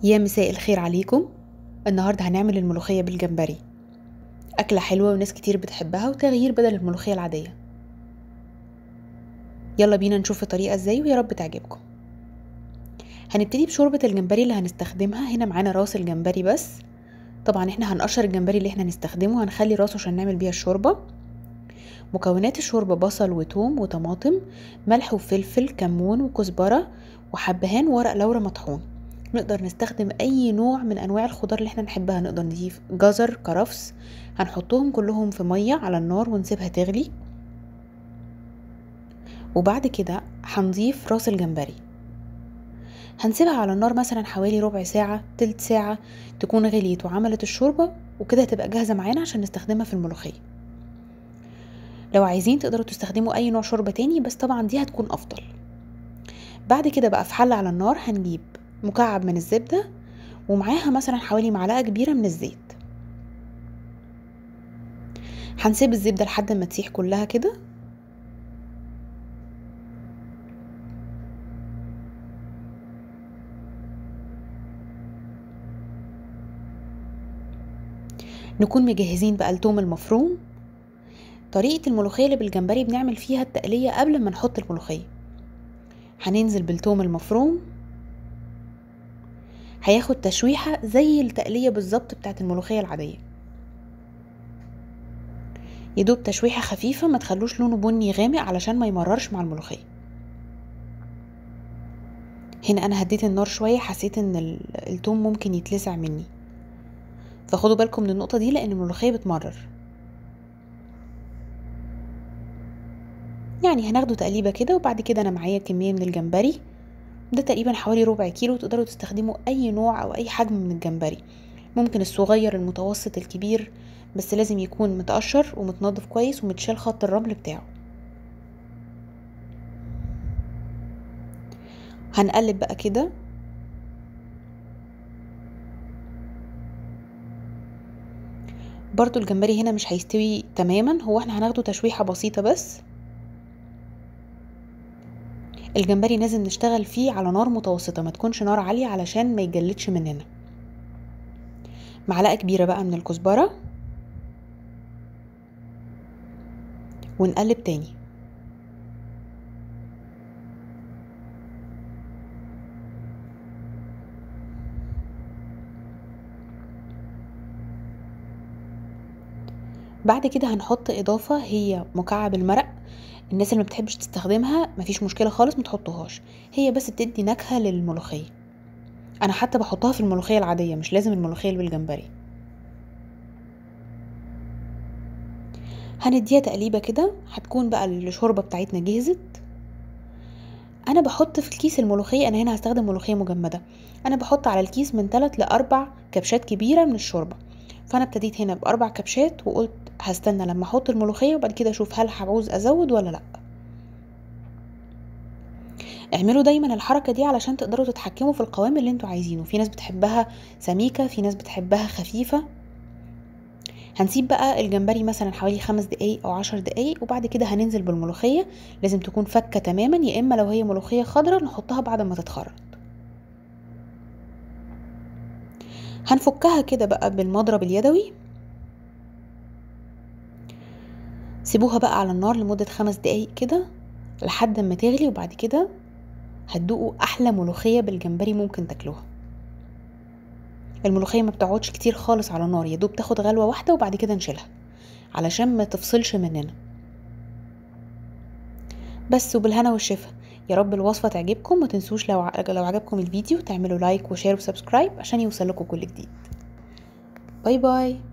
يا مساء الخير عليكم النهاردة هنعمل الملوخية بالجمبري أكلة حلوة وناس كتير بتحبها وتغيير بدل الملوخية العادية يلا بينا نشوف الطريقة ازاي ويا رب تعجبكم هنبتدي بشوربة الجمبري اللي هنستخدمها هنا معانا راس الجمبري بس طبعا احنا هنقشر الجمبري اللي احنا هنستخدمه هنخلي راسه عشان نعمل بيها الشوربة مكونات الشوربة بصل وتوم وطماطم ملح وفلفل كمون وكزبرة وحبهان وورق لورا مطحون نقدر نستخدم اي نوع من انواع الخضار اللي احنا نحبها نقدر نضيف جزر كرفس هنحطهم كلهم في مية على النار ونسيبها تغلي وبعد كده هنضيف راس الجمبري هنسيبها على النار مثلا حوالي ربع ساعة تلت ساعة تكون غليت وعملت الشوربة وكده هتبقى جاهزة معانا عشان نستخدمها في الملوخية لو عايزين تقدروا تستخدموا اي نوع شوربة تاني بس طبعا دي هتكون افضل بعد كده بقى في حلة على النار هنجيب مكعب من الزبدة ومعاها مثلا حوالي معلقة كبيرة من الزيت هنسيب الزبدة لحد ما تسيح كلها كده نكون مجهزين بقى التوم المفروم طريقة الملوخية اللي بالجمبري بنعمل فيها التقلية قبل ما نحط الملوخية هننزل بالثوم المفروم هياخد تشويحة زي التقلية بالظبط بتاعت الملوخية العادية يدوب تشويحة خفيفة ما تخلوش لونه بني غامق علشان ما يمررش مع الملوخية هنا انا هديت النار شوية حسيت ان التوم ممكن يتلسع مني فخدوا بالكم من النقطة دي لان الملوخية بتمرر يعني هناخده تقليبة كده وبعد كده انا معايا كمية من الجمبري ده تقريبا حوالي ربع كيلو تقدروا تستخدموا اي نوع او اي حجم من الجمبري ممكن الصغير المتوسط الكبير بس لازم يكون متقشر ومتنضف كويس ومتشال خط الرمل بتاعه هنقلب بقى كده برضو الجمبري هنا مش هيستوي تماما هو احنا هناخده تشويحة بسيطة بس الجمبري لازم نشتغل فيه على نار متوسطة ما تكونش نار عالية علشان ما يجلدش مننا معلقة كبيرة بقى من الكزبرة ونقلب تاني بعد كده هنحط اضافة هي مكعب المرق الناس اللي ما بتحبش تستخدمها مفيش مشكله خالص ما تحطوهاش هي بس بتدي نكهه للملوخيه انا حتى بحطها في الملوخيه العاديه مش لازم الملوخيه اللي بالجمبري هنديها تقليبه كده هتكون بقى الشوربه بتاعتنا جهزت انا بحط في الكيس الملوخيه انا هنا هستخدم ملوخيه مجمده انا بحط على الكيس من 3 لأربع كبشات كبيره من الشوربه فانا ابتديت هنا باربع كبشات وقلت هستنى لما احط الملوخيه وبعد كده اشوف هل هعوز ازود ولا لا اعملوا دايما الحركه دي علشان تقدروا تتحكموا في القوام اللي انتوا عايزينه في ناس بتحبها سميكه في ناس بتحبها خفيفه هنسيب بقى الجمبري مثلا حوالي خمس دقايق او عشر دقايق وبعد كده هننزل بالملوخيه لازم تكون فكه تماما يا اما لو هي ملوخيه خضراء نحطها بعد ما تتخرط هنفكها كده بقى بالمضرب اليدوي سيبوها بقى على النار لمدة خمس دقايق كده لحد ما تغلي وبعد كده هتدوقوا احلى ملوخية بالجمبري ممكن تاكلوها الملوخية ما بتقعدش كتير خالص على النار يدوب تاخد غلوة واحدة وبعد كده نشيلها علشان ما تفصلش مننا بس وبالهنا والشفا يا رب الوصفة تعجبكم ما تنسوش لو لو عجبكم الفيديو تعملوا لايك وشير وسبسكرايب عشان يوصلكوا كل جديد باي باي